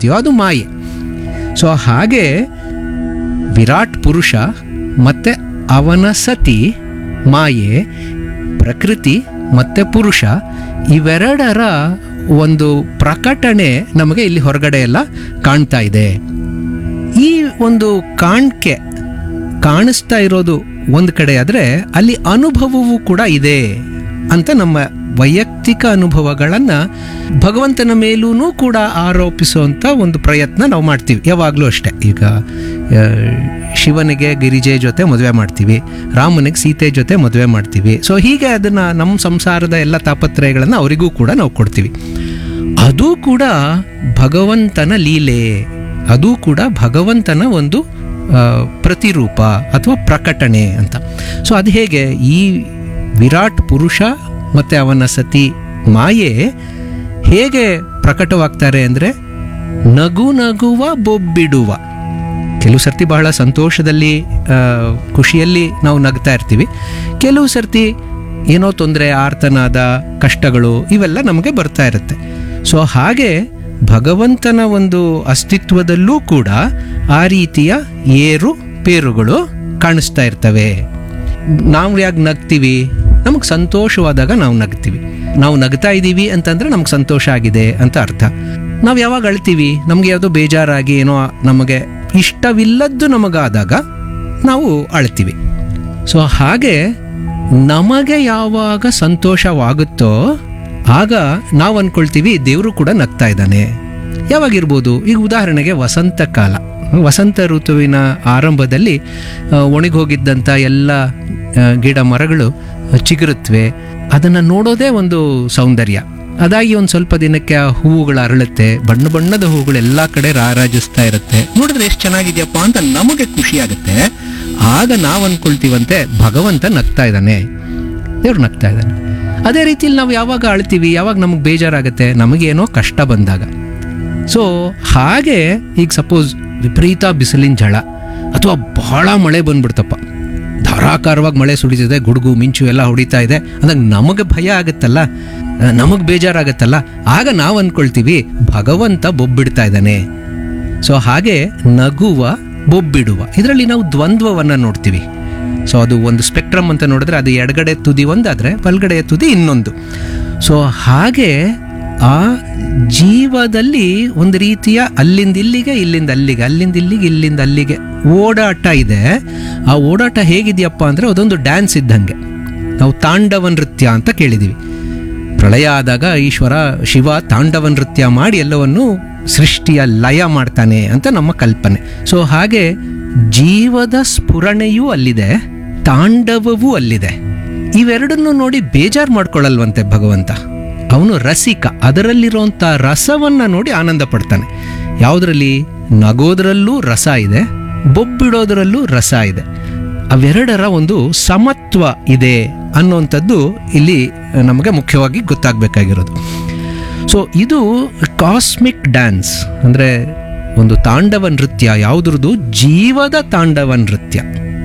ಹೇಳ್ತೀವೋ ಅದು ಮಾಯೆ ಸೊ ಹಾಗೆ ವಿರಾಟ್ ಪುರುಷ ಮತ್ತು ಅವನ ಸತಿ ಮಾಯೆ ಪ್ರಕೃತಿ ಮತ್ತು ಪುರುಷ ಇವೆರಡರ ಒಂದು ಪ್ರಕಟಣೆ ನಮಗೆ ಇಲ್ಲಿ ಹೊರಗಡೆ ಎಲ್ಲ ಕಾಣ್ತಾ ಇದೆ ಈ ಒಂದು ಕಾಣ್ಕೆ ಕಾಣಿಸ್ತಾ ಇರೋದು ಒಂದು ಕಡೆ ಆದರೆ ಅಲ್ಲಿ ಅನುಭವವೂ ಕೂಡ ಇದೆ ಅಂತ ನಮ್ಮ ವೈಯಕ್ತಿಕ ಅನುಭವಗಳನ್ನು ಭಗವಂತನ ಮೇಲೂ ಕೂಡ ಆರೋಪಿಸುವಂಥ ಒಂದು ಪ್ರಯತ್ನ ನಾವು ಮಾಡ್ತೀವಿ ಯಾವಾಗಲೂ ಅಷ್ಟೇ ಈಗ ಆ, ಶಿವನಿಗೆ ಗಿರಿಜೆ ಜೊತೆ ಮದುವೆ ಮಾಡ್ತೀವಿ ರಾಮನಿಗೆ ಸೀತೆ ಜೊತೆ ಮದುವೆ ಮಾಡ್ತೀವಿ ಸೊ ಹೀಗೆ ಅದನ್ನು ನಮ್ಮ ಸಂಸಾರದ ಎಲ್ಲ ತಾಪತ್ರಯಗಳನ್ನು ಅವರಿಗೂ ಕೂಡ ನಾವು ಕೊಡ್ತೀವಿ ಅದು ಕೂಡ ಭಗವಂತನ ಲೀಲೆ ಅದು ಕೂಡ ಭಗವಂತನ ಒಂದು ಆ, ಪ್ರತಿರೂಪ ಅಥವಾ ಪ್ರಕಟಣೆ ಅಂತ ಸೊ ಅದು ಹೇಗೆ ಈ ವಿರಾಟ್ ಪುರುಷ ಮತ್ತು ಅವನ ಸತಿ ಮಾಯೆ ಹೇಗೆ ಪ್ರಕಟವಾಗ್ತಾರೆ ಅಂದರೆ ನಗು ನಗುವ ಬೊಬ್ಬಿಡುವ ಕೆಲವು ಸರ್ತಿ ಬಹಳ ಸಂತೋಷದಲ್ಲಿ ಆ, ಖುಷಿಯಲ್ಲಿ ನಾವು ನಗ್ತಾ ಇರ್ತೀವಿ ಕೆಲವು ಸರ್ತಿ ಏನೋ ತೊಂದರೆ ಆರ್ತನಾದ ಕಷ್ಟಗಳು ಇವೆಲ್ಲ ನಮಗೆ ಬರ್ತಾ ಇರುತ್ತೆ ಸೊ ಹಾಗೆ ಭಗವಂತನ ಒಂದು ಅಸ್ತಿತ್ವದಲ್ಲೂ ಕೂಡ ಆ ರೀತಿಯ ಏರು ಪೇರುಗಳು ಕಾಣಿಸ್ತಾ ಇರ್ತವೆ ನಾವು ಯಾಕೆ ನಗ್ತೀವಿ ನಮಗೆ ಸಂತೋಷವಾದಾಗ ನಾವು ನಗ್ತೀವಿ ನಾವು ನಗ್ತಾ ಇದ್ದೀವಿ ಅಂತಂದ್ರೆ ನಮ್ಗೆ ಸಂತೋಷ ಆಗಿದೆ ಅಂತ ಅರ್ಥ ನಾವು ಯಾವಾಗ ಅಳ್ತೀವಿ ನಮಗೆ ಯಾವುದೋ ಬೇಜಾರಾಗಿ ಏನೋ ನಮಗೆ ಇಷ್ಟವಿಲ್ಲದ್ದು ನಮಗಾದಾಗ ನಾವು ಅಳ್ತೀವಿ ಸೊ ಹಾಗೆ ನಮಗೆ ಯಾವಾಗ ಸಂತೋಷವಾಗುತ್ತೋ ಆಗ ನಾವು ಅನ್ಕೊಳ್ತೀವಿ ದೇವರು ಕೂಡ ನಗ್ತಾ ಇದ್ದಾನೆ ಯಾವಾಗಿರ್ಬೋದು ಈಗ ಉದಾಹರಣೆಗೆ ವಸಂತ ಕಾಲ ವಸಂತ ಋತುವಿನ ಆರಂಭದಲ್ಲಿ ಆ, ಒಣಗೋಗಿದ್ದಂಥ ಎಲ್ಲ ಆ, ಗಿಡ ಮರಗಳು ಚಿಗುರುತ್ತವೆ ಅದನ್ನು ನೋಡೋದೇ ಒಂದು ಸೌಂದರ್ಯ ಅದಾಗಿ ಒಂದು ಸ್ವಲ್ಪ ದಿನಕ್ಕೆ ಆ ಹೂವುಗಳು ಅರಳುತ್ತೆ ಬಣ್ಣ ಬಣ್ಣದ ಹೂವುಗಳು ಎಲ್ಲ ಕಡೆ ರಾರಾಜಿಸ್ತಾ ಇರುತ್ತೆ ನೋಡಿದ್ರೆ ಎಷ್ಟು ಚೆನ್ನಾಗಿದೆಯಪ್ಪ ಅಂತ ನಮಗೆ ಖುಷಿ ಆಗುತ್ತೆ ಆಗ ನಾವು ಅನ್ಕೊಳ್ತೀವಂತೆ ಭಗವಂತ ನಗ್ತಾ ಇದ್ದಾನೆ ದೇವ್ರು ನಗ್ತಾ ಇದ್ದಾನೆ ಅದೇ ರೀತಿಯಲ್ಲಿ ನಾವು ಯಾವಾಗ ಅಳ್ತೀವಿ ಯಾವಾಗ ನಮಗೆ ಬೇಜಾರಾಗುತ್ತೆ ನಮಗೇನೋ ಕಷ್ಟ ಬಂದಾಗ ಸೊ ಹಾಗೆ ಈಗ ಸಪೋಸ್ ವಿಪರೀತ ಬಿಸಿಲಿನ ಝಳ ಅಥವಾ ಬಹಳ ಮಳೆ ಬಂದ್ಬಿಡ್ತಪ್ಪ ಧಾರಾಕಾರವಾಗಿ ಮಳೆ ಸುಡಿತಿದೆ ಗುಡುಗು ಮಿಂಚು ಎಲ್ಲ ಹೊಡಿತಾ ಇದೆ ಅಂದಾಗ ನಮಗೆ ಭಯ ಆಗುತ್ತಲ್ಲ ನಮಗೆ ಬೇಜಾರಾಗತ್ತಲ್ಲ ಆಗ ನಾವು ಅಂದ್ಕೊಳ್ತೀವಿ ಭಗವಂತ ಬೊಬ್ಬಿಡ್ತಾ ಇದ್ದಾನೆ ಸೊ ಹಾಗೆ ನಗುವ ಬೊಬ್ಬಿಡುವ ಇದರಲ್ಲಿ ನಾವು ದ್ವಂದ್ವವನ್ನು ನೋಡ್ತೀವಿ ಸೊ ಅದು ಒಂದು ಸ್ಪೆಕ್ಟ್ರಮ್ ಅಂತ ನೋಡಿದ್ರೆ ಅದು ಎಡಗಡೆ ತುದಿ ಒಂದಾದರೆ ಬಲಗಡೆಯ ತುದಿ ಇನ್ನೊಂದು ಸೊ ಹಾಗೆ ಆ ಜೀವದಲ್ಲಿ ಒಂದು ರೀತಿಯ ಅಲ್ಲಿಂದ ಇಲ್ಲಿಗೆ ಇಲ್ಲಿಂದ ಅಲ್ಲಿಗೆ ಅಲ್ಲಿಂದ ಇಲ್ಲಿಗೆ ಇಲ್ಲಿಂದ ಅಲ್ಲಿಗೆ ಓಡಾಟ ಇದೆ ಆ ಓಡಾಟ ಹೇಗಿದೆಯಪ್ಪ ಅಂದರೆ ಅದೊಂದು ಡ್ಯಾನ್ಸ್ ಇದ್ದಂಗೆ ನಾವು ತಾಂಡವ ನೃತ್ಯ ಅಂತ ಕೇಳಿದ್ದೀವಿ ಪ್ರಳಯ ಆದಾಗ ಈಶ್ವರ ಶಿವ ತಾಂಡವ ನೃತ್ಯ ಮಾಡಿ ಎಲ್ಲವನ್ನು ಸೃಷ್ಟಿಯ ಲಯ ಮಾಡ್ತಾನೆ ಅಂತ ನಮ್ಮ ಕಲ್ಪನೆ ಸೊ ಹಾಗೆ ಜೀವದ ಸ್ಫುರಣೆಯೂ ಅಲ್ಲಿದೆ ತಾಂಡವವೂ ಅಲ್ಲಿದೆ ಇವೆರಡನ್ನು ನೋಡಿ ಬೇಜಾರು ಮಾಡ್ಕೊಳ್ಳಲ್ವಂತೆ ಭಗವಂತ ಅವನು ರಸಿಕ ಅದರಲ್ಲಿರುವಂಥ ರಸವನ್ನ ನೋಡಿ ಆನಂದ ಪಡ್ತಾನೆ ಯಾವುದರಲ್ಲಿ ನಗೋದ್ರಲ್ಲೂ ರಸ ಇದೆ ಬೊಬ್ಬಿಡೋದ್ರಲ್ಲೂ ರಸ ಇದೆ ಅವೆರಡರ ಒಂದು ಸಮತ್ವ ಇದೆ ಅನ್ನುವಂಥದ್ದು ಇಲ್ಲಿ ನಮಗೆ ಮುಖ್ಯವಾಗಿ ಗೊತ್ತಾಗಬೇಕಾಗಿರೋದು ಸೊ ಇದು ಕಾಸ್ಮಿಕ್ ಡ್ಯಾನ್ಸ್ ಅಂದರೆ ಒಂದು ತಾಂಡವ ನೃತ್ಯ ಯಾವುದ್ರದ್ದು ಜೀವದ ತಾಂಡವ ನೃತ್ಯ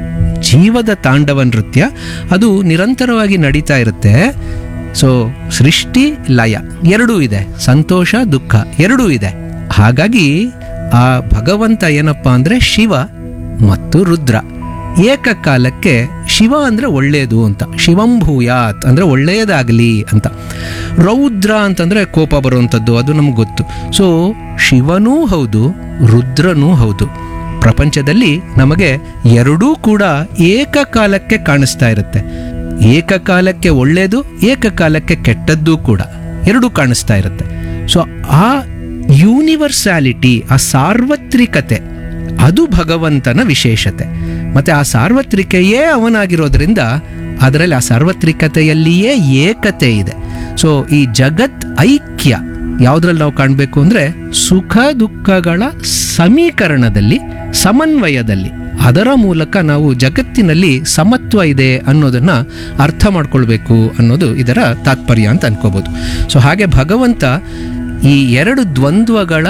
ಜೀವದ ತಾಂಡವ ನೃತ್ಯ ಅದು ನಿರಂತರವಾಗಿ ನಡೀತಾ ಇರುತ್ತೆ ಸೊ ಸೃಷ್ಟಿ ಲಯ ಎರಡೂ ಇದೆ ಸಂತೋಷ ದುಃಖ ಎರಡೂ ಇದೆ ಹಾಗಾಗಿ ಆ ಭಗವಂತ ಏನಪ್ಪ ಅಂದರೆ ಶಿವ ಮತ್ತು ರುದ್ರ ಏಕಕಾಲಕ್ಕೆ ಶಿವ ಅಂದರೆ ಒಳ್ಳೆಯದು ಅಂತ ಶಿವಂಭೂಯಾತ್ ಅಂದರೆ ಒಳ್ಳೆಯದಾಗಲಿ ಅಂತ ರೌದ್ರ ಅಂತಂದರೆ ಕೋಪ ಬರುವಂಥದ್ದು ಅದು ನಮ್ಗೆ ಗೊತ್ತು ಸೊ ಶಿವನೂ ಹೌದು ರುದ್ರನೂ ಹೌದು ಪ್ರಪಂಚದಲ್ಲಿ ನಮಗೆ ಎರಡೂ ಕೂಡ ಏಕಕಾಲಕ್ಕೆ ಕಾಣಿಸ್ತಾ ಇರುತ್ತೆ ಏಕಕಾಲಕ್ಕೆ ಒಳ್ಳೆಯದು ಏಕಕಾಲಕ್ಕೆ ಕೆಟ್ಟದ್ದು ಕೂಡ ಎರಡೂ ಕಾಣಿಸ್ತಾ ಇರುತ್ತೆ ಸೊ ಆ ಯೂನಿವರ್ಸಾಲಿಟಿ ಆ ಸಾರ್ವತ್ರಿಕತೆ ಅದು ಭಗವಂತನ ವಿಶೇಷತೆ ಮತ್ತೆ ಆ ಸಾರ್ವತ್ರಿಕೆಯೇ ಅವನಾಗಿರೋದ್ರಿಂದ ಅದರಲ್ಲಿ ಆ ಸಾರ್ವತ್ರಿಕತೆಯಲ್ಲಿಯೇ ಏಕತೆ ಇದೆ ಸೊ ಈ ಜಗತ್ ಐಕ್ಯ ಯಾವುದ್ರಲ್ಲಿ ನಾವು ಕಾಣಬೇಕು ಅಂದರೆ ಸುಖ ದುಃಖಗಳ ಸಮೀಕರಣದಲ್ಲಿ ಸಮನ್ವಯದಲ್ಲಿ ಅದರ ಮೂಲಕ ನಾವು ಜಗತ್ತಿನಲ್ಲಿ ಸಮತ್ವ ಇದೆ ಅನ್ನೋದನ್ನ ಅರ್ಥ ಮಾಡ್ಕೊಳ್ಬೇಕು ಅನ್ನೋದು ಇದರ ತಾತ್ಪರ್ಯ ಅಂತ ಅನ್ಕೋಬಹುದು ಸೊ ಹಾಗೆ ಭಗವಂತ ಈ ಎರಡು ದ್ವಂದ್ವಗಳ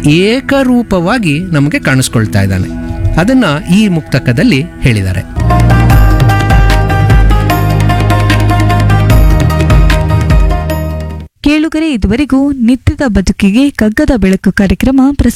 ಏಕರೂಪವಾಗಿ ನಮಗೆ ಕಾಣಿಸ್ಕೊಳ್ತಾ ಇದ್ದಾನೆ ಅದನ್ನ ಈ ಮುಕ್ತಕದಲ್ಲಿ ಹೇಳಿದ್ದಾರೆ ಕೇಳುಗರೆ ಇದುವರೆಗೂ ನಿತ್ಯದ ಬದುಕಿಗೆ ಕಗ್ಗದ ಬೆಳಕು ಕಾರ್ಯಕ್ರಮ